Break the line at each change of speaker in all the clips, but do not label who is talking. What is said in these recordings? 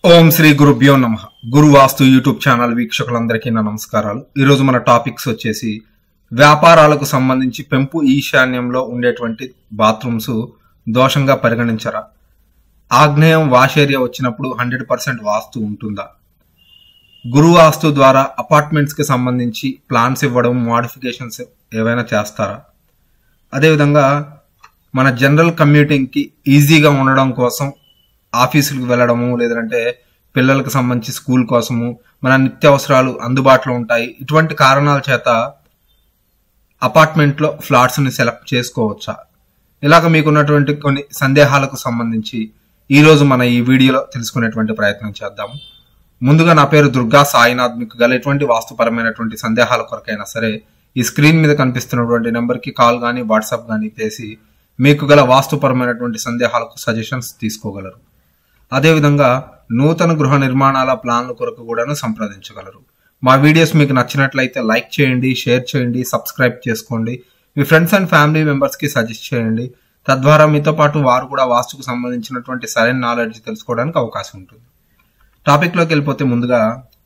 ఓం శ్రీ గురుభ్యో నమ గురు వాస్తు YouTube channel వీక్షకులందరికీ నా నమస్కారాలు ఈరోజు మన టాపిక్స్ వచ్చేసి వ్యాపారాలకు సంబంధించి పెంపు ఈశాన్యంలో ఉండేటువంటి బాత్రూమ్స్ దోషంగా పరిగణించరా ఆగ్నేయం వాష్ ఏరియా వచ్చినప్పుడు హండ్రెడ్ పర్సెంట్ వాస్తు ఉంటుందా గురు వాస్తు ద్వారా అపార్ట్మెంట్స్ కి సంబంధించి ప్లాన్స్ ఇవ్వడం మోడిఫికేషన్స్ ఏవైనా చేస్తారా అదేవిధంగా మన జనరల్ కమ్యూటింగ్ కి ఈజీగా ఉండడం కోసం ఆఫీసులకు వెళ్ళడము లేదంటే పిల్లలకు సంబంధించి స్కూల్ కోసము మన నిత్యావసరాలు అందుబాటులో ఉంటాయి ఇటువంటి కారణాల చేత అపార్ట్మెంట్లో ఫ్లాట్స్ని సెలెక్ట్ చేసుకోవచ్చా ఇలాగ మీకున్నటువంటి కొన్ని సందేహాలకు సంబంధించి ఈ రోజు మన ఈ వీడియోలో తెలుసుకునేటువంటి ప్రయత్నం చేద్దాము ముందుగా నా పేరు దుర్గా సాయినాథ్ మీకు గల ఎటువంటి వాస్తుపరమైనటువంటి సందేహాల కొరకైనా సరే ఈ స్క్రీన్ మీద కనిపిస్తున్నటువంటి నెంబర్కి కాల్ కానీ వాట్సాప్ కానీ చేసి మీకు గల వాస్తుపరమైనటువంటి సందేహాలకు సజెషన్స్ తీసుకోగలరు అదేవిధంగా నూతన గృహ నిర్మాణాల ప్లాన్ల కొరకు కూడాను సంప్రదించగలరు మా వీడియోస్ మీకు నచ్చినట్లయితే లైక్ చేయండి షేర్ చేయండి సబ్స్క్రైబ్ చేసుకోండి మీ ఫ్రెండ్స్ అండ్ ఫ్యామిలీ మెంబర్స్ కి సజెస్ట్ చేయండి తద్వారా మీతో పాటు వారు కూడా వాస్తుకు సంబంధించినటువంటి సరైన నాలెడ్జ్ తెలుసుకోవడానికి అవకాశం ఉంటుంది టాపిక్ లోకి వెళ్ళిపోతే ముందుగా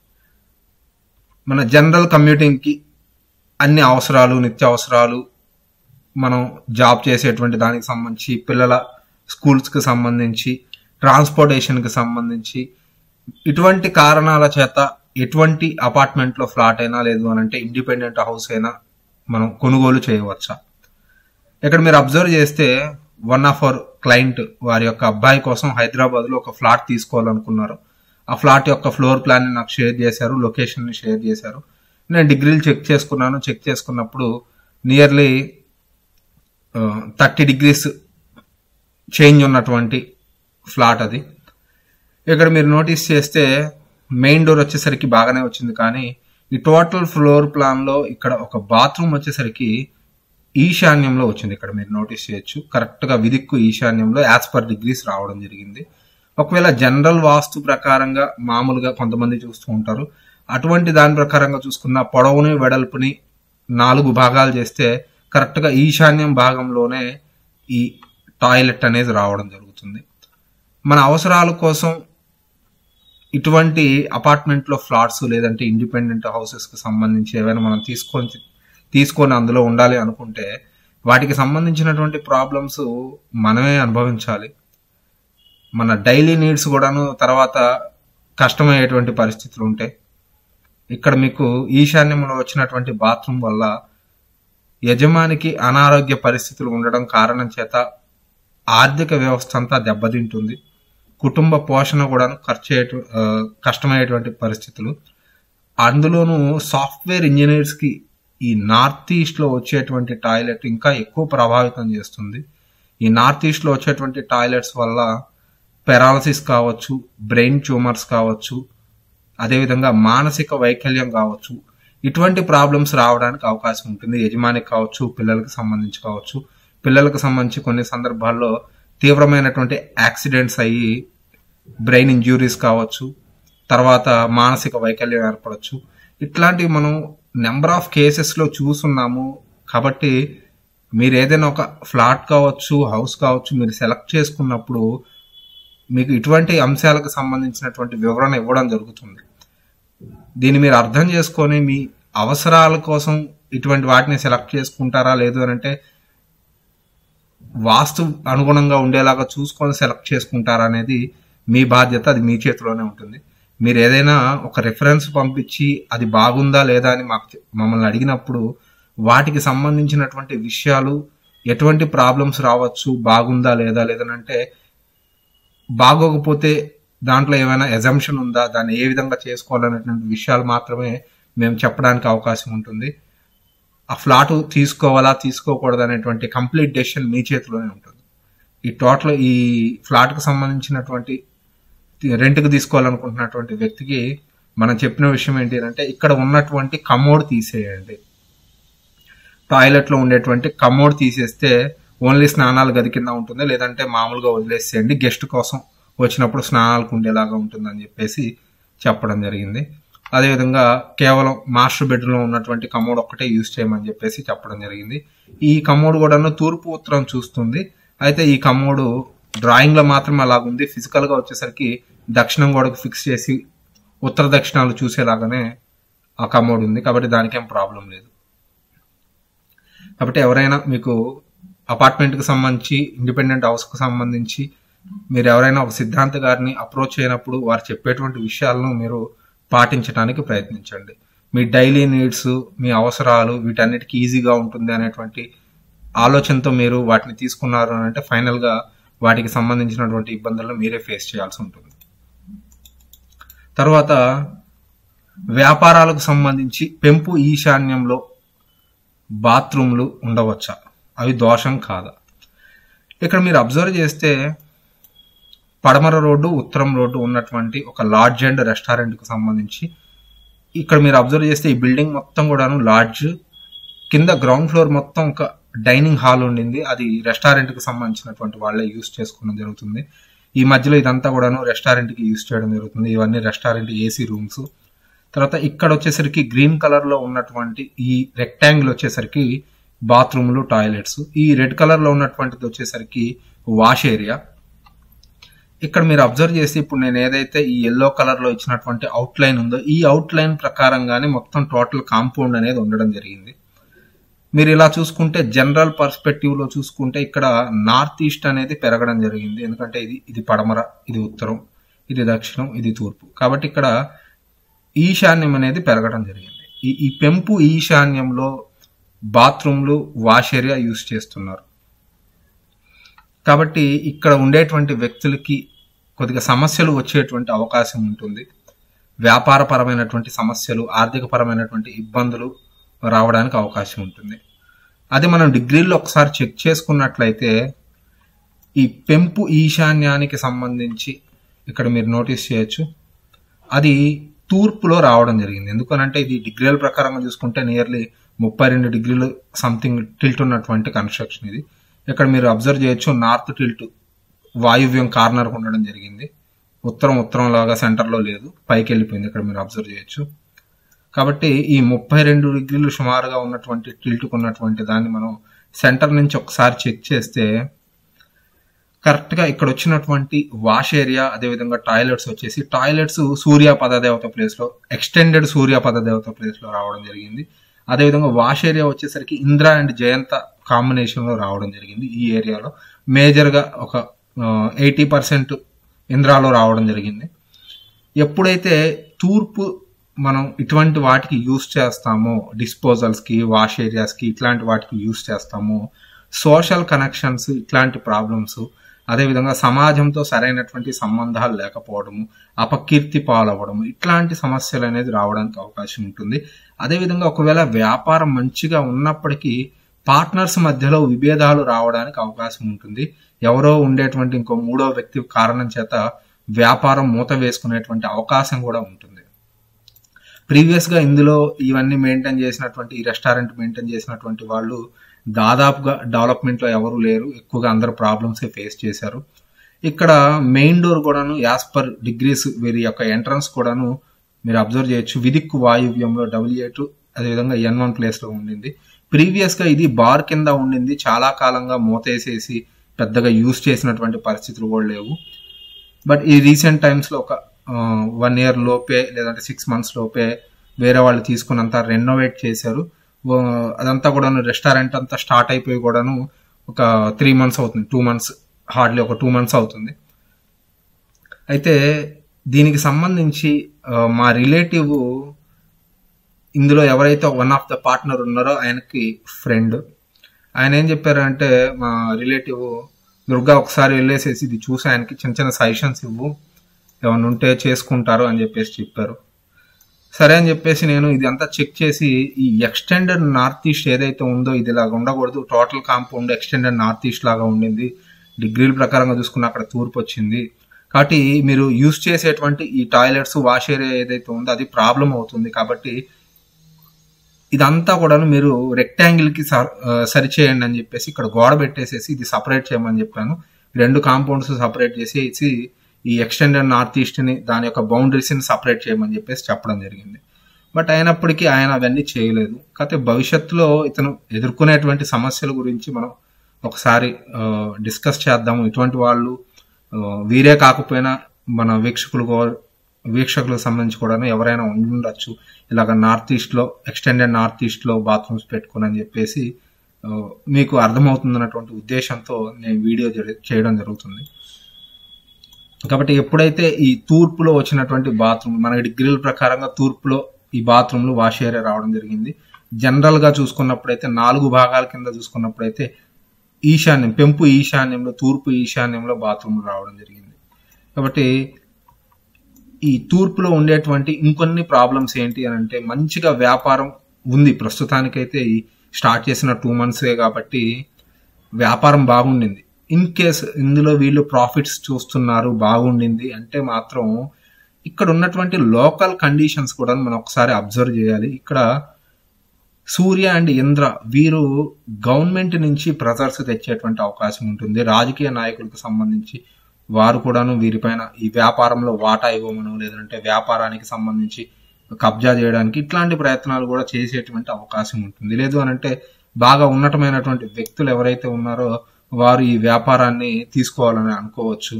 మన జనరల్ కమ్యూటింగ్ కి అన్ని అవసరాలు నిత్య అవసరాలు మనం జాబ్ చేసేటువంటి దానికి సంబంధించి పిల్లల స్కూల్స్ కి సంబంధించి ట్రాన్స్పోర్టేషన్ కి సంబంధించి ఇటువంటి కారణాల చేత ఎటువంటి అపార్ట్మెంట్ లో ఫ్లాట్ అయినా లేదు అని అంటే ఇండిపెండెంట్ హౌస్ అయినా మనం కొనుగోలు చేయవచ్చా ఇక్కడ మీరు అబ్జర్వ్ చేస్తే వన్ ఆఫ్ అవర్ క్లయింట్ వారి యొక్క అబ్బాయి కోసం హైదరాబాద్ లో ఒక ఫ్లాట్ తీసుకోవాలనుకున్నారు ఆ ఫ్లాట్ యొక్క ఫ్లోర్ ప్లాన్ ని నాకు షేర్ చేశారు లొకేషన్ ని షేర్ చేశారు నేను డిగ్రీలు చెక్ చేసుకున్నాను చెక్ చేసుకున్నప్పుడు నియర్లీ థర్టీ డిగ్రీస్ చేంజ్ ఉన్నటువంటి ఫ్లాట్ అది ఇక్కడ మీరు నోటీస్ చేస్తే మెయిన్ డోర్ వచ్చేసరికి బాగానే వచ్చింది కానీ ఈ టోటల్ ఫ్లోర్ ప్లాన్ లో ఇక్కడ ఒక బాత్రూమ్ వచ్చేసరికి ఈశాన్యంలో వచ్చింది ఇక్కడ మీరు నోటీస్ చేయొచ్చు కరెక్ట్ గా విదిక్కు ఈశాన్యంలో యాజ్ పర్ డిగ్రీస్ రావడం జరిగింది ఒకవేళ జనరల్ వాస్తు ప్రకారంగా మామూలుగా కొంతమంది చూస్తూ ఉంటారు అటువంటి దాని ప్రకారంగా చూసుకున్న పొడవుని వెడల్పుని నాలుగు భాగాలు చేస్తే కరెక్ట్ గా ఈశాన్యం భాగంలోనే ఈ టాయిలెట్ అనేది రావడం జరుగుతుంది మన అవసరాల కోసం ఇటువంటి అపార్ట్మెంట్ లో ఫ్లాట్స్ లేదంటే ఇండిపెండెంట్ హౌసెస్ కి సంబంధించి ఏవైనా మనం తీసుకొని తీసుకొని అందులో ఉండాలి అనుకుంటే వాటికి సంబంధించినటువంటి ప్రాబ్లమ్స్ మనమే అనుభవించాలి మన డైలీ నీడ్స్ కూడాను తర్వాత కష్టమయ్యేటువంటి పరిస్థితులు ఉంటాయి ఇక్కడ మీకు ఈశాన్యంలో వచ్చినటువంటి బాత్రూమ్ వల్ల యజమానికి అనారోగ్య పరిస్థితులు ఉండడం కారణం చేత ఆర్థిక వ్యవస్థ అంతా దెబ్బతింటుంది కుటుంబ పోషణ కూడా ఖర్చు కష్టమయ్యేటువంటి పరిస్థితులు అందులోనూ సాఫ్ట్వేర్ ఇంజనీర్స్ కి ఈ నార్త్ ఈస్ట్ లో వచ్చేటువంటి టాయిలెట్ ఇంకా ఎక్కువ ప్రభావితం చేస్తుంది ఈ నార్త్ ఈస్ట్ లో వచ్చేటువంటి టాయిలెట్స్ వల్ల పెరాలసిస్ కావచ్చు బ్రెయిన్ ట్యూమర్స్ కావచ్చు అదేవిధంగా మానసిక వైకల్యం కావచ్చు ఇటువంటి ప్రాబ్లమ్స్ రావడానికి అవకాశం ఉంటుంది యజమానికి కావచ్చు పిల్లలకు సంబంధించి కావచ్చు పిల్లలకు సంబంధించి కొన్ని సందర్భాల్లో తీవ్రమైనటువంటి యాక్సిడెంట్స్ అయ్యి బ్రెయిన్ ఇంజ్యూరీస్ కావచ్చు తర్వాత మానసిక వైకల్యం ఏర్పడవచ్చు ఇట్లాంటివి మనం నెంబర్ ఆఫ్ కేసెస్లో చూస్తున్నాము కాబట్టి మీరు ఏదైనా ఒక ఫ్లాట్ కావచ్చు హౌస్ కావచ్చు మీరు సెలెక్ట్ చేసుకున్నప్పుడు మీకు ఇటువంటి అంశాలకు సంబంధించినటువంటి వివరణ ఇవ్వడం జరుగుతుంది దీన్ని మీరు అర్థం చేసుకొని మీ అవసరాల కోసం ఇటువంటి వాటిని సెలెక్ట్ చేసుకుంటారా లేదు అని అంటే వాస్తు అనుగుణంగా ఉండేలాగా చూసుకొని సెలెక్ట్ చేసుకుంటారా అనేది మీ బాధ్యత అది మీ చేతిలోనే ఉంటుంది మీరు ఏదైనా ఒక రెఫరెన్స్ పంపించి అది బాగుందా లేదా అని మాకు మమ్మల్ని అడిగినప్పుడు వాటికి సంబంధించినటువంటి విషయాలు ఎటువంటి ప్రాబ్లమ్స్ రావచ్చు బాగుందా లేదా లేదనంటే బాగోకపోతే దాంట్లో ఏమైనా ఎజంప్షన్ ఉందా దాన్ని ఏ విధంగా చేసుకోవాలనేటువంటి విషయాలు మాత్రమే మేము చెప్పడానికి అవకాశం ఉంటుంది ఆ ఫ్లాట్ తీసుకోవాలా తీసుకోకూడదు అనేటువంటి కంప్లీట్ డెసిషన్ మీ చేతిలోనే ఉంటుంది ఈ టోటల్ ఈ ఫ్లాట్కి సంబంధించినటువంటి రెంట్కి తీసుకోవాలనుకుంటున్నటువంటి వ్యక్తికి మనం చెప్పిన విషయం ఏంటి అంటే ఇక్కడ ఉన్నటువంటి కమోడ్ తీసేయండి టాయిలెట్లో ఉండేటువంటి కమోడ్ తీసేస్తే ఓన్లీ స్నానాలు గది కింద ఉంటుంది లేదంటే మామూలుగా వదిలేసేయండి గెస్ట్ కోసం వచ్చినప్పుడు స్నానాలకు ఉండేలాగా ఉంటుందని చెప్పేసి చెప్పడం జరిగింది అదేవిధంగా కేవలం మాస్టర్ బెడ్రూమ్లో ఉన్నటువంటి కమోడ్ ఒక్కటే యూజ్ చేయమని చెప్పేసి చెప్పడం జరిగింది ఈ కమోడ్ కూడా తూర్పు ఉత్తరం చూస్తుంది అయితే ఈ కమోడు డ్రాయింగ్ లో మాత్రం అలాగుంది ఫిజికల్ గా వచ్చేసరికి దక్షిణం గోడకు ఫిక్స్ చేసి ఉత్తర దక్షిణాలు చూసేలాగానే ఆ కమోడ్ ఉంది కాబట్టి దానికేం ప్రాబ్లం లేదు కాబట్టి ఎవరైనా మీకు అపార్ట్మెంట్కి సంబంధించి ఇండిపెండెంట్ హౌస్కి సంబంధించి మీరు ఎవరైనా ఒక సిద్ధాంత గారిని అప్రోచ్ అయినప్పుడు వారు చెప్పేటువంటి విషయాలను మీరు పాటించడానికి ప్రయత్నించండి మీ డైలీ నీడ్స్ మీ అవసరాలు వీటన్నిటికీ ఈజీగా ఉంటుంది అనేటువంటి ఆలోచనతో మీరు వాటిని తీసుకున్నారు అని అంటే ఫైనల్గా వాటికి సంబంధించినటువంటి ఇబ్బందులను మీరే ఫేస్ చేయాల్సి ఉంటుంది తర్వాత వ్యాపారాలకు సంబంధించి పెంపు ఈశాన్యంలో బాత్రూమ్లు ఉండవచ్చా అవి దోషం కాదా ఇక్కడ మీరు అబ్జర్వ్ చేస్తే పడమర రోడ్డు ఉత్తరం రోడ్డు ఉన్నటువంటి ఒక లాడ్జ్ అండ్ రెస్టారెంట్కి సంబంధించి ఇక్కడ మీరు అబ్జర్వ్ చేస్తే ఈ బిల్డింగ్ మొత్తం కూడాను లాడ్జ్ కింద గ్రౌండ్ ఫ్లోర్ మొత్తం ఒక డైనింగ్ హాల్ ఉండింది అది రెస్టారెంట్కి సంబంధించినటువంటి వాళ్ళే యూస్ చేసుకోవడం జరుగుతుంది ఈ మధ్యలో ఇదంతా కూడాను రెస్టారెంట్కి యూస్ చేయడం జరుగుతుంది ఇవన్నీ రెస్టారెంట్ ఏసీ రూమ్స్ తర్వాత ఇక్కడ వచ్చేసరికి గ్రీన్ కలర్ లో ఉన్నటువంటి ఈ రెక్టాంగిల్ వచ్చేసరికి బాత్రూమ్లు టాయిలెట్స్ ఈ రెడ్ కలర్ లో ఉన్నటువంటిది వచ్చేసరికి వాష్ ఏరియా ఇక్కడ మీరు అబ్జర్వ్ చేసి ఇప్పుడు నేను ఏదైతే ఈ ఎల్లో కలర్ లో ఇచ్చినటువంటి అవుట్ లైన్ ఉందో ఈ అవుట్ లైన్ ప్రకారంగానే మొత్తం టోటల్ కాంపౌండ్ అనేది ఉండడం జరిగింది మీరు ఇలా చూసుకుంటే జనరల్ పర్స్పెక్టివ్ లో చూసుకుంటే ఇక్కడ నార్త్ ఈస్ట్ అనేది పెరగడం జరిగింది ఎందుకంటే ఇది ఇది పడమర ఇది ఉత్తరం ఇది దక్షిణం ఇది తూర్పు కాబట్టి ఇక్కడ ఈశాన్యం అనేది పెరగడం జరిగింది ఈ ఈ పెంపు ఈశాన్యంలో బాత్రూమ్లు వాష్ ఏరియా యూస్ చేస్తున్నారు కాబట్టి ఇక్కడ ఉండేటువంటి వ్యక్తులకి కొద్దిగా సమస్యలు వచ్చేటువంటి అవకాశం ఉంటుంది వ్యాపారపరమైనటువంటి సమస్యలు ఆర్థికపరమైనటువంటి ఇబ్బందులు రావడానికి అవకాశం ఉంటుంది అది మనం డిగ్రీల్లో ఒకసారి చెక్ చేసుకున్నట్లయితే ఈ పెంపు ఈశాన్యానికి సంబంధించి ఇక్కడ మీరు నోటీస్ చేయొచ్చు అది తూర్పులో రావడం జరిగింది ఎందుకనంటే ఇది డిగ్రీల ప్రకారంగా చూసుకుంటే నియర్లీ ముప్పై రెండు డిగ్రీలు సంథింగ్ టిల్ట్ ఉన్నటువంటి కన్స్ట్రక్షన్ ఇది ఇక్కడ మీరు అబ్జర్వ్ చేయొచ్చు నార్త్ టిల్ట్ వాయువ్యం కార్నర్ ఉండడం జరిగింది ఉత్తరం ఉత్తరం లాగా సెంటర్లో లేదు పైకి వెళ్ళిపోయింది ఇక్కడ మీరు అబ్జర్వ్ చేయొచ్చు కాబట్టి ఈ ముప్పై రెండు డిగ్రీలు సుమారుగా ఉన్నటువంటి టిల్ట్కు ఉన్నటువంటి దాన్ని మనం సెంటర్ నుంచి ఒకసారి చెక్ చేస్తే కరెక్ట్ గా ఇక్కడ వచ్చినటువంటి వాష్ ఏరియా అదేవిధంగా టాయిలెట్స్ వచ్చేసి టాయిలెట్స్ సూర్య పదదేవత ప్లేస్ లో ఎక్స్టెండెడ్ సూర్య పదదేవత ప్లేస్ లో రావడం జరిగింది అదేవిధంగా వాష్ ఏరియా వచ్చేసరికి ఇంద్ర అండ్ జయంత కాంబినేషన్ లో రావడం జరిగింది ఈ ఏరియాలో మేజర్ గా ఒక ఎయిటీ పర్సెంట్ ఇంద్రాలో రావడం జరిగింది ఎప్పుడైతే తూర్పు మనం ఇటువంటి వాటికి యూస్ చేస్తామో డిస్పోజల్స్ కి వాష్ ఏరియాస్ కి ఇట్లాంటి వాటికి యూస్ చేస్తామో సోషల్ కనెక్షన్స్ ఇట్లాంటి ప్రాబ్లమ్స్ అదేవిధంగా సమాజంతో సరైనటువంటి సంబంధాలు లేకపోవడము అపకీర్తి పాలవ్వడము ఇట్లాంటి సమస్యలు అనేది రావడానికి అవకాశం ఉంటుంది అదేవిధంగా ఒకవేళ వ్యాపారం మంచిగా ఉన్నప్పటికీ పార్ట్నర్స్ మధ్యలో విభేదాలు రావడానికి అవకాశం ఉంటుంది ఎవరో ఉండేటువంటి ఇంకో మూడో వ్యక్తి కారణం చేత వ్యాపారం మూత వేసుకునేటువంటి అవకాశం కూడా ఉంటుంది ప్రీవియస్ గా ఇందులో ఇవన్నీ మెయింటైన్ చేసినటువంటి ఈ రెస్టారెంట్ మెయింటైన్ చేసినటువంటి వాళ్ళు దాదాపుగా డెవలప్మెంట్ లో ఎవరు లేరు ఎక్కువగా అందరు ప్రాబ్లమ్స్ ఫేస్ చేశారు ఇక్కడ మెయిన్ డోర్ కూడాను యాజ్ పర్ డిగ్రీస్ వీరి యొక్క ఎంట్రన్స్ కూడాను మీరు అబ్జర్వ్ చేయొచ్చు విదిక్కు వాయువ్యంలో డబ్ల్యూ ఎయిట్ అదేవిధంగా ఎన్ వన్ ప్లేస్ లో ఉండింది ప్రీవియస్ గా ఇది బార్ కింద ఉండింది చాలా కాలంగా మూతేసేసి పెద్దగా యూస్ చేసినటువంటి పరిస్థితులు కూడా లేవు బట్ ఈ రీసెంట్ టైమ్స్ లో ఒక వన్ ఇయర్ లోపే లేదంటే సిక్స్ మంత్స్ లోపే వేరే వాళ్ళు తీసుకున్నంత రెనోవేట్ చేశారు అదంతా కూడాను రెస్టారెంట్ అంతా స్టార్ట్ అయిపోయి కూడాను ఒక త్రీ మంత్స్ అవుతుంది టూ మంత్స్ హార్డ్లీ ఒక టూ మంత్స్ అవుతుంది అయితే దీనికి సంబంధించి మా రిలేటివ్ ఇందులో ఎవరైతే వన్ ఆఫ్ ద పార్ట్నర్ ఉన్నారో ఆయనకి ఫ్రెండ్ ఆయన ఏం చెప్పారంటే మా రిలేటివ్ దుర్గా ఒకసారి వెళ్ళేసేసి ఇది చూసి ఆయనకి చిన్న చిన్న సజెషన్స్ ఇవ్వు ఏమైనా ఉంటే చేసుకుంటారు అని చెప్పేసి చెప్పారు సరే అని చెప్పేసి నేను ఇది అంతా చెక్ చేసి ఈ ఎక్స్టెండెడ్ నార్త్ ఈస్ట్ ఏదైతే ఉందో ఇది ఇలాగా ఉండకూడదు total compound extended north east లాగా ఉండింది డిగ్రీల ప్రకారంగా చూసుకున్న అక్కడ తూర్పు వచ్చింది కాబట్టి మీరు యూస్ చేసేటువంటి ఈ టాయిలెట్స్ వాష్ ఏరియా ఏదైతే ఉందో అది ప్రాబ్లం అవుతుంది కాబట్టి ఇదంతా కూడాను మీరు రెక్టాంగిల్ కి సరి చేయండి అని చెప్పేసి ఇక్కడ గోడ పెట్టేసేసి ఇది సపరేట్ చేయమని చెప్పాను రెండు కాంపౌండ్స్ సపరేట్ చేసేసి ఈ ఎక్స్టెండెడ్ నార్త్ ఈస్ట్ ని దాని యొక్క బౌండరీస్ ని సపరేట్ చేయమని చెప్పేసి చెప్పడం జరిగింది బట్ అయినప్పటికీ ఆయన అవన్నీ చేయలేదు కాకపోతే భవిష్యత్తులో ఇతను ఎదుర్కొనేటువంటి సమస్యల గురించి మనం ఒకసారి డిస్కస్ చేద్దాము ఇటువంటి వాళ్ళు వీరే కాకపోయినా మన వీక్షకులు కూ- వీక్షకులకు సంబంధించి కూడా ఎవరైనా ఉండొచ్చు ఇలాగ నార్త్ ఈస్ట్ లో ఎక్స్టెండెడ్ నార్త్ ఈస్ట్ లో బాత్రూమ్స్ పెట్టుకుని అని చెప్పేసి ఆ, మీకు అర్థమవుతుందన్నటువంటి ఉద్దేశంతో నేను వీడియో జరి- చేయడం జరుగుతుంది కాబట్టి ఎప్పుడైతే ఈ తూర్పులో వచ్చినటువంటి బాత్రూమ్ మన డిగ్రీల ప్రకారంగా తూర్పులో ఈ బాత్రూమ్లు వాష్ ఏరియా రావడం జరిగింది జనరల్ గా చూసుకున్నప్పుడైతే నాలుగు భాగాల కింద చూసుకున్నప్పుడైతే ఈశాన్యం పెంపు ఈశాన్యంలో తూర్పు ఈశాన్యంలో బాత్రూమ్లు రావడం జరిగింది కాబట్టి ఈ తూర్పులో ఉండేటువంటి ఇంకొన్ని ప్రాబ్లమ్స్ ఏంటి అని అంటే మంచిగా వ్యాపారం ఉంది ప్రస్తుతానికైతే ఈ స్టార్ట్ చేసిన టూ మంత్సే కాబట్టి వ్యాపారం బాగుండింది ఇన్ కేస్ ఇందులో వీళ్ళు ప్రాఫిట్స్ చూస్తున్నారు బాగుండింది అంటే మాత్రం ఇక్కడ ఉన్నటువంటి లోకల్ కండిషన్స్ కూడా మనం ఒకసారి అబ్జర్వ్ చేయాలి ఇక్కడ సూర్య అండ్ ఇంద్ర వీరు గవర్నమెంట్ నుంచి ప్రెజర్స్ తెచ్చేటువంటి అవకాశం ఉంటుంది రాజకీయ నాయకులకు సంబంధించి వారు కూడాను వీరిపైన ఈ వ్యాపారంలో వాటా ఇవ్వమను లేదంటే వ్యాపారానికి సంబంధించి కబ్జా చేయడానికి ఇట్లాంటి ప్రయత్నాలు కూడా చేసేటువంటి అవకాశం ఉంటుంది లేదు అని అంటే బాగా ఉన్నతమైనటువంటి వ్యక్తులు ఎవరైతే ఉన్నారో వారు ఈ వ్యాపారాన్ని తీసుకోవాలని అనుకోవచ్చు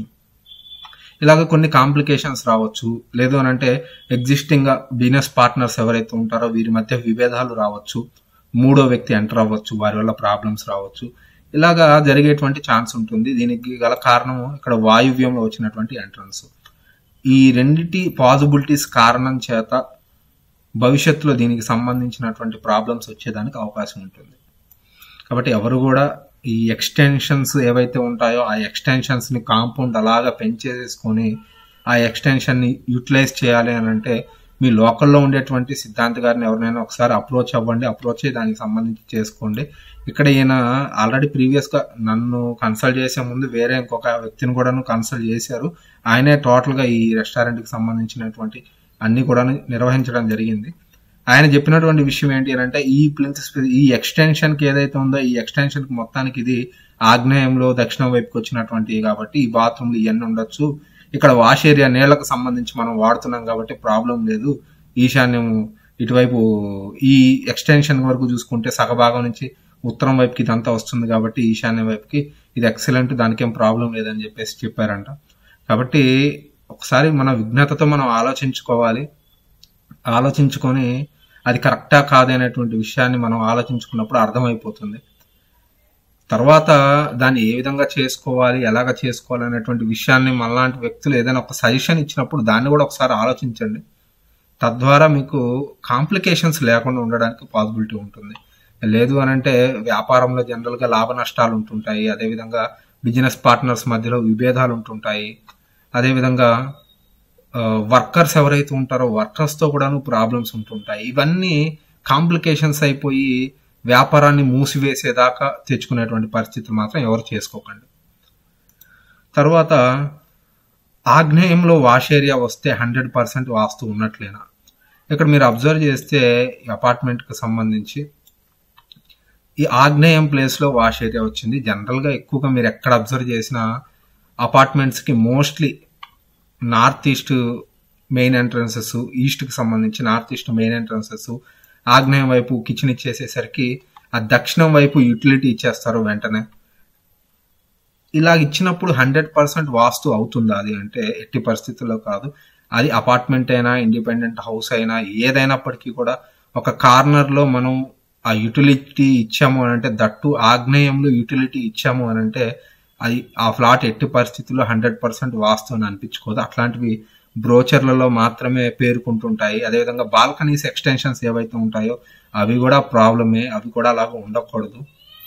ఇలాగ కొన్ని కాంప్లికేషన్స్ రావచ్చు లేదు అని అంటే ఎగ్జిస్టింగ్ గా బిజినెస్ పార్ట్నర్స్ ఎవరైతే ఉంటారో వీరి మధ్య విభేదాలు రావచ్చు మూడో వ్యక్తి ఎంటర్ అవ్వచ్చు వారి వల్ల ప్రాబ్లమ్స్ రావచ్చు ఇలాగా జరిగేటువంటి ఛాన్స్ ఉంటుంది దీనికి గల కారణం ఇక్కడ వాయువ్యంలో వచ్చినటువంటి ఎంట్రన్స్ ఈ రెండిటి పాసిబిలిటీస్ కారణం చేత భవిష్యత్తులో దీనికి సంబంధించినటువంటి ప్రాబ్లమ్స్ వచ్చేదానికి అవకాశం ఉంటుంది కాబట్టి ఎవరు కూడా ఈ ఎక్స్టెన్షన్స్ ఏవైతే ఉంటాయో ఆ ఎక్స్టెన్షన్స్ ని కాంపౌండ్ అలాగా పెంచేసుకొని ఆ ఎక్స్టెన్షన్ ని యూటిలైజ్ చేయాలి అని అంటే మీ లోకల్లో ఉండేటువంటి సిద్ధాంత్ గారిని ఎవరినైనా ఒకసారి అప్రోచ్ అవ్వండి అప్రోచ్ అయ్యి దానికి సంబంధించి చేసుకోండి ఇక్కడ ఈయన ఆల్రెడీ ప్రీవియస్ గా నన్ను కన్సల్ట్ చేసే ముందు వేరే ఇంకొక వ్యక్తిని కూడాను కన్సల్ట్ చేశారు ఆయనే టోటల్ గా ఈ రెస్టారెంట్ కి సంబంధించినటువంటి అన్ని కూడా నిర్వహించడం జరిగింది ఆయన చెప్పినటువంటి విషయం ఏంటి అని అంటే ఈ ప్లింత్ ఈ ఎక్స్టెన్షన్ కి ఏదైతే ఉందో ఈ ఎక్స్టెన్షన్ కి మొత్తానికి ఇది ఆగ్నేయంలో దక్షిణం వైపుకి వచ్చినటువంటి కాబట్టి ఈ బాత్రూమ్లు ఇవన్నీ ఉండొచ్చు ఇక్కడ వాష్ ఏరియా నీళ్లకు సంబంధించి మనం వాడుతున్నాం కాబట్టి ప్రాబ్లం లేదు ఈశాన్యం ఇటువైపు ఈ ఎక్స్టెన్షన్ వరకు చూసుకుంటే సగభాగం నుంచి ఉత్తరం వైపుకి ఇదంతా వస్తుంది కాబట్టి ఈశాన్యం వైపుకి ఇది ఎక్సలెంట్ దానికి ఏం ప్రాబ్లం లేదని చెప్పేసి చెప్పారంట కాబట్టి ఒకసారి మన విజ్ఞతతో మనం ఆలోచించుకోవాలి ఆలోచించుకొని అది కరెక్టా కాదనేటువంటి విషయాన్ని మనం ఆలోచించుకున్నప్పుడు అర్థమైపోతుంది తర్వాత దాన్ని ఏ విధంగా చేసుకోవాలి ఎలాగ చేసుకోవాలి అనేటువంటి విషయాన్ని మనలాంటి వ్యక్తులు ఏదైనా ఒక సజెషన్ ఇచ్చినప్పుడు దాన్ని కూడా ఒకసారి ఆలోచించండి తద్వారా మీకు కాంప్లికేషన్స్ లేకుండా ఉండడానికి పాసిబిలిటీ ఉంటుంది లేదు అని అంటే వ్యాపారంలో జనరల్ గా లాభ నష్టాలు ఉంటుంటాయి అదేవిధంగా బిజినెస్ పార్ట్నర్స్ మధ్యలో విభేదాలు ఉంటుంటాయి అదేవిధంగా వర్కర్స్ ఎవరైతే ఉంటారో వర్కర్స్ తో కూడాను ప్రాబ్లమ్స్ ఉంటుంటాయి ఇవన్నీ కాంప్లికేషన్స్ అయిపోయి వ్యాపారాన్ని మూసివేసేదాకా తెచ్చుకునేటువంటి పరిస్థితి మాత్రం ఎవరు చేసుకోకండి తర్వాత ఆగ్నేయంలో వాష్ ఏరియా వస్తే హండ్రెడ్ పర్సెంట్ వాస్తు ఉన్నట్లేనా ఇక్కడ మీరు అబ్జర్వ్ చేస్తే ఈ అపార్ట్మెంట్ కి సంబంధించి ఈ ఆగ్నేయం ప్లేస్ లో వాష్ ఏరియా వచ్చింది జనరల్ గా ఎక్కువగా మీరు ఎక్కడ అబ్జర్వ్ చేసినా అపార్ట్మెంట్స్ కి mostly north east main entrances east కి సంబంధించి నార్త్ ఈస్ట్ మెయిన్ ఎంట్రన్సెస్ ఆగ్నేయం వైపు కిచెన్ ఇచ్చేసేసరికి ఆ దక్షిణం వైపు యూటిలిటీ ఇచ్చేస్తారు వెంటనే ఇలా ఇచ్చినప్పుడు హండ్రెడ్ పర్సెంట్ వాస్తు అవుతుందా అది అంటే ఎట్టి పరిస్థితుల్లో కాదు అది అపార్ట్మెంట్ అయినా ఇండిపెండెంట్ హౌస్ అయినా ఏదైనప్పటికీ కూడా ఒక కార్నర్ లో మనం ఆ యూటిలిటీ ఇచ్చాము అని అంటే దట్టు ఆగ్నేయంలో యూటిలిటీ ఇచ్చాము అని అంటే అది ఆ ఫ్లాట్ ఎట్టి పరిస్థితుల్లో హండ్రెడ్ పర్సెంట్ వాస్తు అని అనిపించుకోదు అట్లాంటివి బ్రోచర్లలో మాత్రమే పేర్కొంటుంటాయి అదేవిధంగా బాల్కనీస్ ఎక్స్టెన్షన్స్ ఏవైతే ఉంటాయో అవి కూడా ప్రాబ్లమే అవి కూడా అలాగ ఉండకూడదు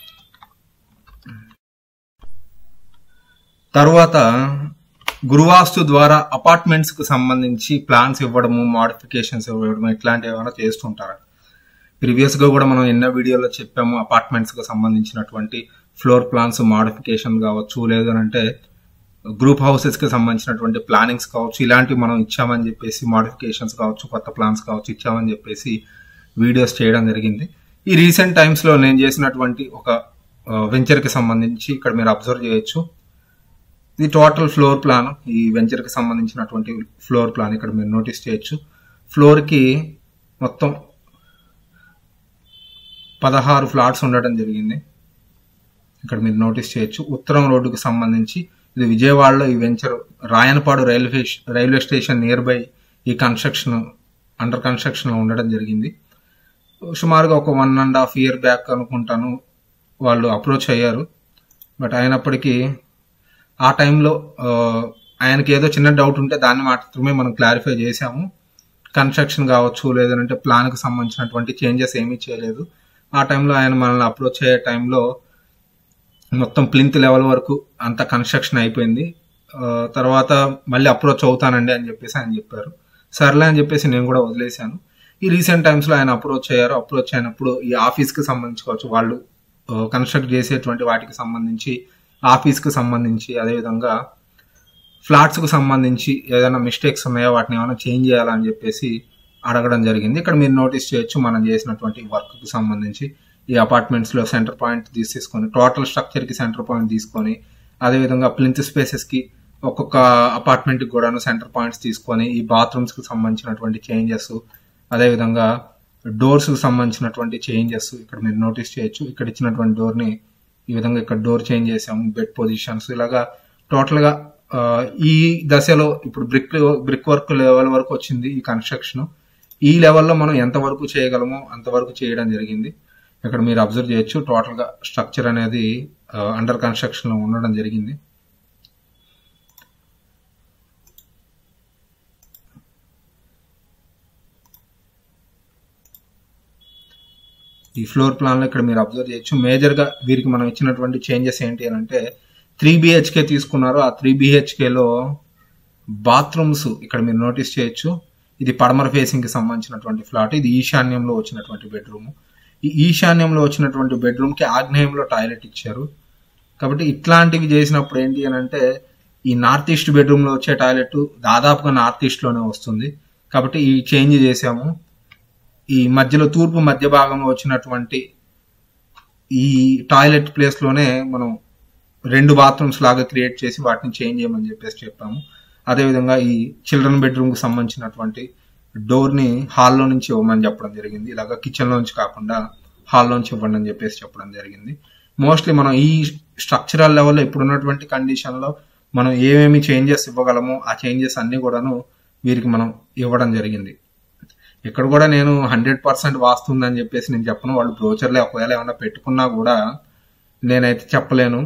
తర్వాత గురువాస్తు ద్వారా అపార్ట్మెంట్స్ కు సంబంధించి ప్లాన్స్ ఇవ్వడము మోడిఫికేషన్స్ ఇవ్వడము ఇట్లాంటివి ఏమైనా చేస్తుంటారా ప్రీవియస్ గా కూడా మనం ఎన్నో వీడియోలో చెప్పాము అపార్ట్మెంట్స్ కు సంబంధించినటువంటి ఫ్లోర్ ప్లాన్స్ మోడిఫికేషన్ కావచ్చు లేదంటే గ్రూప్ హౌసెస్ కి సంబంధించినటువంటి ప్లానింగ్స్ కావచ్చు ఇలాంటివి మనం ఇచ్చామని చెప్పేసి మోడిఫికేషన్స్ కావచ్చు కొత్త ప్లాన్స్ కావచ్చు ఇచ్చామని చెప్పేసి వీడియోస్ చేయడం జరిగింది ఈ రీసెంట్ టైమ్స్ లో నేను చేసినటువంటి ఒక వెంచర్ కి సంబంధించి ఇక్కడ మీరు అబ్జర్వ్ చేయొచ్చు ఇది టోటల్ ఫ్లోర్ ప్లాన్ ఈ వెంచర్ కి సంబంధించినటువంటి ఫ్లోర్ ప్లాన్ ఇక్కడ మీరు నోటీస్ చేయొచ్చు ఫ్లోర్ కి మొత్తం పదహారు ఫ్లాట్స్ ఉండటం జరిగింది ఇక్కడ మీరు నోటీస్ చేయొచ్చు ఉత్తరం రోడ్డుకు సంబంధించి ఇది విజయవాడలో ఈ venture Rayanapadu railway railway station near by ఈ కన్స్ట్రక్షన్ అండర్ కన్స్ట్రక్షన్ లో ఉండడం జరిగింది సుమారుగా ఒక one and half year back అనుకుంటాను వాళ్ళు అప్రోచ్ అయ్యారు బట్ అయినప్పటికీ ఆ టైంలో ఆ, ఆయనకి ఏదో చిన్న డౌట్ ఉంటే దాన్ని మాత్రమే మనం క్లారిఫై చేశాము కన్స్ట్రక్షన్ కావచ్చు లేదంటే ప్లాన్కి సంబంధించినటువంటి చేంజెస్ ఏమీ చేయలేదు ఆ టైంలో ఆయన మనల్ని అప్రోచ్ అయ్యే టైంలో మొత్తం ప్లింత్ లెవెల్ వరకు అంత కన్స్ట్రక్షన్ అయిపోయింది ఆ, తర్వాత మళ్ళీ అప్రోచ్ అవుతానండి అని చెప్పేసి ఆయన చెప్పారు సర్లే అని చెప్పేసి నేను కూడా వదిలేశాను ఈ రీసెంట్ టైమ్స్ లో ఆయన అప్రోచ్ అయ్యారు అప్రోచ్ అయినప్పుడు ఈ ఆఫీస్ కి సంబంధించుకోవచ్చు వాళ్ళు కన్స్ట్రక్ట్ చేసేటువంటి వాటికి సంబంధించి ఆఫీస్ కి సంబంధించి అదేవిధంగా ఫ్లాట్స్ కు సంబంధించి ఏదైనా మిస్టేక్స్ ఉన్నాయో వాటిని ఏమైనా చేంజ్ చేయాలని చెప్పేసి అడగడం జరిగింది ఇక్కడ మీరు నోటీస్ చేయొచ్చు మనం చేసినటువంటి వర్క్ కి సంబంధించి ఈ అపార్ట్మెంట్స్ లో సెంటర్ పాయింట్ తీసేసుకొని టోటల్ స్ట్రక్చర్ కి సెంటర్ పాయింట్ తీసుకొని అదేవిధంగా ప్లింత్ స్పేసెస్ కి ఒక్కొక్క అపార్ట్మెంట్ కి కూడాను సెంటర్ పాయింట్స్ తీసుకొని ఈ బాత్రూమ్స్ కి సంబంధించినటువంటి చేంజెస్ అదేవిధంగా డోర్స్ కి సంబంధించినటువంటి చేంజెస్ ఇక్కడ మీరు నోటీస్ చేయొచ్చు ఇక్కడ ఇచ్చినటువంటి డోర్ ని ఈ విధంగా ఇక్కడ డోర్ చేంజ్ చేసాము బెడ్ పొజిషన్స్ ఇలాగా టోటల్ గా ఆ, ఈ దశలో ఇప్పుడు బ్రిక్ బ్రిక్ వర్క్ లెవెల్ వరకు వచ్చింది ఈ కన్స్ట్రక్షన్ ఈ లెవెల్లో మనం ఎంత వరకు చేయగలమో అంతవరకు చేయడం జరిగింది ఇక్కడ మీరు అబ్జర్వ్ చేయొచ్చు టోటల్ గా స్ట్రక్చర్ అనేది అండర్ కన్స్ట్రక్షన్ లో ఉండడం జరిగింది ఈ ఫ్లోర్ ప్లాన్ లో ఇక్కడ మీరు అబ్జర్వ్ చేయొచ్చు మేజర్ గా వీరికి మనం ఇచ్చినటువంటి చేంజెస్ ఏంటి అని అంటే త్రీ బిహెచ్కే తీసుకున్నారు ఆ త్రీ బిహెచ్కే లో బాత్రూమ్స్ ఇక్కడ మీరు నోటీస్ చేయొచ్చు ఇది పడమర ఫేసింగ్ కి సంబంధించినటువంటి ఫ్లాట్ ఇది ఈశాన్యంలో వచ్చినటువంటి బెడ్రూమ్ ఈ ఈశాన్యంలో వచ్చినటువంటి బెడ్రూమ్ కి ఆగ్నేయంలో టాయిలెట్ ఇచ్చారు కాబట్టి ఇట్లాంటివి చేసినప్పుడు ఏంటి అని అంటే ఈ నార్త్ ఈస్ట్ బెడ్రూమ్ లో వచ్చే టాయిలెట్ దాదాపుగా నార్త్ ఈస్ట్ లోనే వస్తుంది కాబట్టి ఈ చేంజ్ చేసాము ఈ మధ్యలో తూర్పు మధ్య భాగంలో వచ్చినటువంటి ఈ టాయిలెట్ ప్లేస్ లోనే మనం రెండు బాత్రూమ్స్ లాగా క్రియేట్ చేసి వాటిని చేంజ్ చేయమని చెప్పేసి చెప్పాము అదేవిధంగా ఈ చిల్డ్రన్ బెడ్రూమ్ కు సంబంధించినటువంటి డోర్ ని హాల్లో నుంచి ఇవ్వమని చెప్పడం జరిగింది ఇలాగా కిచెన్ లోంచి కాకుండా హాల్లో నుంచి ఇవ్వండి అని చెప్పేసి చెప్పడం జరిగింది మోస్ట్లీ మనం ఈ స్ట్రక్చరల్ లెవెల్లో ఇప్పుడున్నటువంటి కండిషన్ లో మనం ఏమేమి చేంజెస్ ఇవ్వగలమో ఆ చేంజెస్ అన్ని కూడాను వీరికి మనం ఇవ్వడం జరిగింది ఇక్కడ కూడా నేను హండ్రెడ్ పర్సెంట్ వాస్తుందని చెప్పేసి నేను చెప్పను వాళ్ళు బ్రోచర్లే ఒకవేళ ఏమైనా పెట్టుకున్నా కూడా నేనైతే చెప్పలేను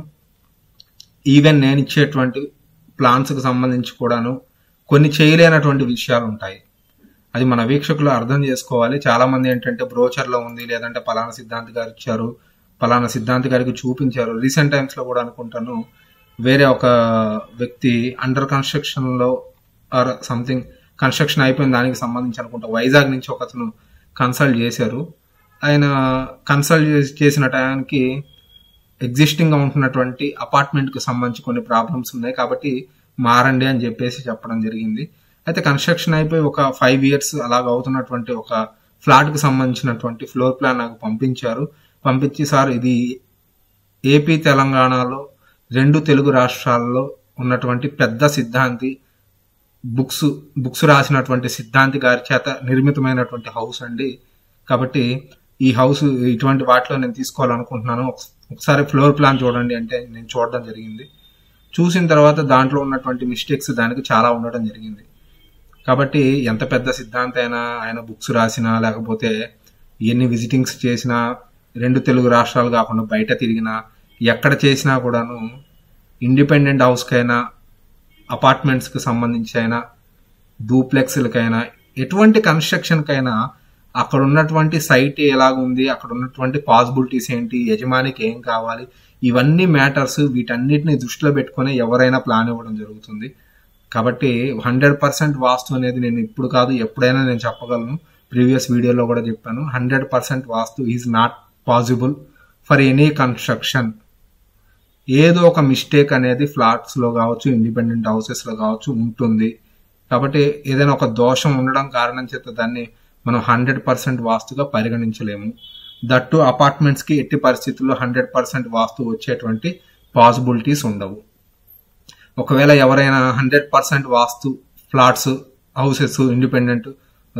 ఈవెన్ నేను ఇచ్చేటువంటి ప్లాన్స్ కు సంబంధించి కూడాను కొన్ని చేయలేనటువంటి విషయాలు ఉంటాయి అది మన వీక్షకులు అర్థం చేసుకోవాలి చాలా మంది ఏంటంటే బ్రోచర్ లో ఉంది లేదంటే పలానా సిద్ధాంత్ గారు ఇచ్చారు పలానా సిద్ధాంత్ గారికి చూపించారు రీసెంట్ టైమ్స్ లో కూడా అనుకుంటాను వేరే ఒక వ్యక్తి అండర్ కన్స్ట్రక్షన్ లో ఆర్ సంథింగ్ కన్స్ట్రక్షన్ అయిపోయిన దానికి సంబంధించి అనుకుంటా వైజాగ్ నుంచి ఒకతను కన్సల్ట్ చేశారు ఆయన కన్సల్ట్ చేసిన టైంకి ఎగ్జిస్టింగ్ గా ఉంటున్నటువంటి అపార్ట్మెంట్ కి సంబంధించి కొన్ని ప్రాబ్లమ్స్ ఉన్నాయి కాబట్టి మారండి అని చెప్పేసి చెప్పడం జరిగింది అయితే కన్స్ట్రక్షన్ అయిపోయి ఒక ఫైవ్ ఇయర్స్ అలాగ అవుతున్నటువంటి ఒక ఫ్లాట్ కి సంబంధించినటువంటి ఫ్లోర్ ప్లాన్ నాకు పంపించారు పంపించి సార్ ఇది ఏపీ తెలంగాణలో రెండు తెలుగు రాష్ట్రాల్లో ఉన్నటువంటి పెద్ద సిద్ధాంతి బుక్స్ బుక్స్ రాసినటువంటి సిద్ధాంతి గారి చేత నిర్మితమైనటువంటి హౌస్ అండి కాబట్టి ఈ హౌస్ ఇటువంటి వాటిలో నేను తీసుకోవాలనుకుంటున్నాను ఒక- ఒకసారి ఫ్లోర్ ప్లాన్ చూడండి అంటే నేను చూడడం జరిగింది చూసిన తర్వాత దాంట్లో ఉన్నటువంటి మిస్టేక్స్ దానికి చాలా ఉండడం జరిగింది కాబట్టి ఎంత పెద్ద సిద్ధాంతి అయినా ఆయన బుక్స్ రాసినా లేకపోతే ఎన్ని విజిటింగ్స్ చేసినా రెండు తెలుగు రాష్ట్రాలు కాకుండా బయట తిరిగినా ఎక్కడ చేసినా కూడాను ఇండిపెండెంట్ హౌస్కైనా అపార్ట్మెంట్స్కి సంబంధించి అయినా డూప్లెక్స్లకైనా ఎటువంటి కన్స్ట్రక్షన్కైనా అక్కడ ఉన్నటువంటి సైట్ ఎలాగుంది అక్కడ ఉన్నటువంటి పాసిబిలిటీస్ ఏంటి యజమానికి ఏం కావాలి ఇవన్నీ మ్యాటర్స్ వీటన్నిటిని దృష్టిలో పెట్టుకొని ఎవరైనా ప్లాన్ ఇవ్వడం జరుగుతుంది కాబట్టి హండ్రెడ్ పర్సెంట్ వాస్తు అనేది నేను ఇప్పుడు కాదు ఎప్పుడైనా నేను చెప్పగలను ప్రీవియస్ వీడియోలో కూడా చెప్పాను hundred percent vastu is not possible for any construction ఏదో ఒక మిస్టేక్ అనేది ఫ్లాట్స్ లో కావచ్చు ఇండిపెండెంట్ హౌసెస్ లో కావచ్చు ఉంటుంది కాబట్టి ఏదైనా ఒక దోషం ఉండడం కారణం చేత దాన్ని మనం హండ్రెడ్ పర్సెంట్ వాస్తుగా పరిగణించలేము దట్టు అపార్ట్మెంట్స్ కి ఎట్టి పరిస్థితుల్లో హండ్రెడ్ పర్సెంట్ వాస్తు వచ్చేటువంటి పాసిబిలిటీస్ ఉండవు ఒకవేళ ఎవరైనా hundred percent vastu flats houses independent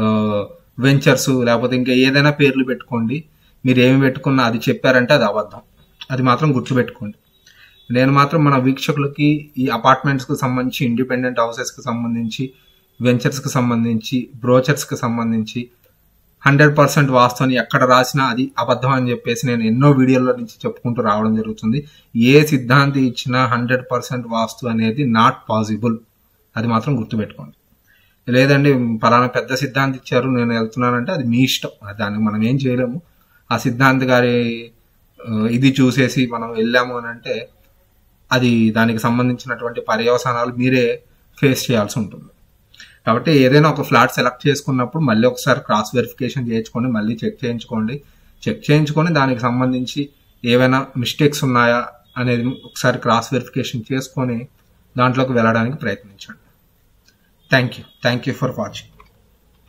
ventures లేకపోతే ఇంకా ఏదైనా పేర్లు పెట్టుకోండి మీరు ఏమి పెట్టుకున్నా అది చెప్పారంటే అది అబద్ధం అది మాత్రం గుర్తుపెట్టుకోండి నేను మాత్రం మన వీక్షకులకి ఈ అపార్ట్మెంట్స్కి సంబంధించి ఇండిపెండెంట్ హౌసెస్కి సంబంధించి వెంచర్స్కి సంబంధించి బ్రోచర్స్కి సంబంధించి హండ్రెడ్ పర్సెంట్ వాస్తు అని ఎక్కడ రాసినా అది అబద్ధం అని చెప్పేసి నేను ఎన్నో వీడియోల నుంచి చెప్పుకుంటూ రావడం జరుగుతుంది ఏ సిద్ధాంతి ఇచ్చినా హండ్రెడ్ పర్సెంట్ వాస్తు అనేది నాట్ పాసిబుల్ అది మాత్రం గుర్తుపెట్టుకోండి లేదండి పలానా పెద్ద సిద్ధాంతి ఇచ్చారు నేను వెళ్తున్నానంటే అది మీ ఇష్టం దాన్ని మనం ఏం చేయలేము ఆ సిద్ధాంతి గారి ఆ, ఇది చూసేసి మనం వెళ్ళాము అని అంటే అది దానికి సంబంధించినటువంటి పర్యవసానాలు మీరే ఫేస్ చేయాల్సి ఉంటుంది కాబట్టి ఏదైనా ఒక ఫ్లాట్ సెలెక్ట్ చేసుకున్నప్పుడు మళ్ళీ ఒకసారి క్రాస్ వెరిఫికేషన్ చేయించుకొని మళ్ళీ చెక్ చేయించుకోండి చెక్ చేయించుకొని దానికి సంబంధించి ఏవైనా మిస్టేక్స్ ఉన్నాయా అనేది ఒకసారి క్రాస్ వెరిఫికేషన్ చేసుకొని దాంట్లోకి వెళ్ళడానికి ప్రయత్నించండి thank you thank you for watching